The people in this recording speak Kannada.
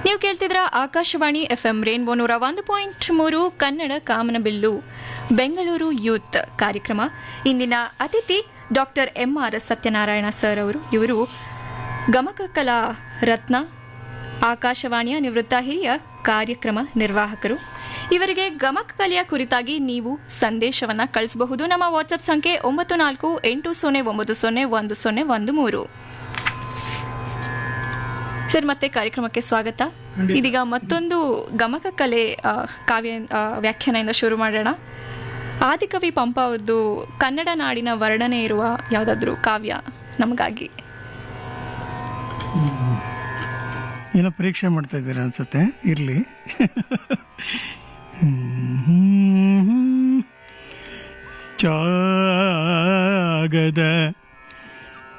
ನೀವು ಕೇಳ್ತಿದ್ರ ಆಕಾಶವಾಣಿ ಎಫ್ ಎಂ ರೇನ್ಬೋ ನೂರ ಒಂದು ಪಾಯಿಂಟ್ ಮೂರು ಕನ್ನಡ ಕಾಮನಬಿಲ್ಲು ಬೆಂಗಳೂರು ಯೂತ್ ಕಾರ್ಯಕ್ರಮ ಇಂದಿನ ಅತಿಥಿ doctor M R Satyanarayana sir ಅವರು ಇವರು ಗಮಕ ಕಲಾ ರತ್ನ ಆಕಾಶವಾಣಿಯ ನಿವೃತ್ತ ಹಿರಿಯ ಕಾರ್ಯಕ್ರಮ ನಿರ್ವಾಹಕರು ಇವರಿಗೆ ಗಮಕ ಕಲೆಯ ಕುರಿತಾಗಿ ನೀವು ಸಂದೇಶವನ್ನ ಕಳಿಸಬಹುದು ನಮ್ಮ ವಾಟ್ಸ್ಆಪ್ ಸಂಖ್ಯೆ ಒಂಬತ್ತು ನಾಲ್ಕು ಎಂಟು ಸೊನ್ನೆ ಒಂಬತ್ತು ಸೊನ್ನೆ ಒಂದು ಸೊನ್ನೆ ಒಂದು ಮೂರು ಸರ್ ಮತ್ತೆ ಕಾರ್ಯಕ್ರಮಕ್ಕೆ ಸ್ವಾಗತ ಇದೀಗ ಮತ್ತೊಂದು ಗಮಕ ಕಲೆ ಆ, ಕಾವ್ಯ ಆ, ವ್ಯಾಖ್ಯಾನದಿಂದ ಶುರು ಮಾಡೋಣ ಆದಿಕವಿ ಪಂಪ ಅವ್ರದ್ದು ಕನ್ನಡ ನಾಡಿನ ವರ್ಣನೆ ಇರುವ ಯಾವುದಾದ್ರೂ ಕಾವ್ಯ ನಮಗಾಗಿ ಏನೋ ಪರೀಕ್ಷೆ ಮಾಡ್ತಾ ಇದ್ದೀರಾ ಅನ್ಸುತ್ತೆ ಇರಲಿ ಜಾಗದ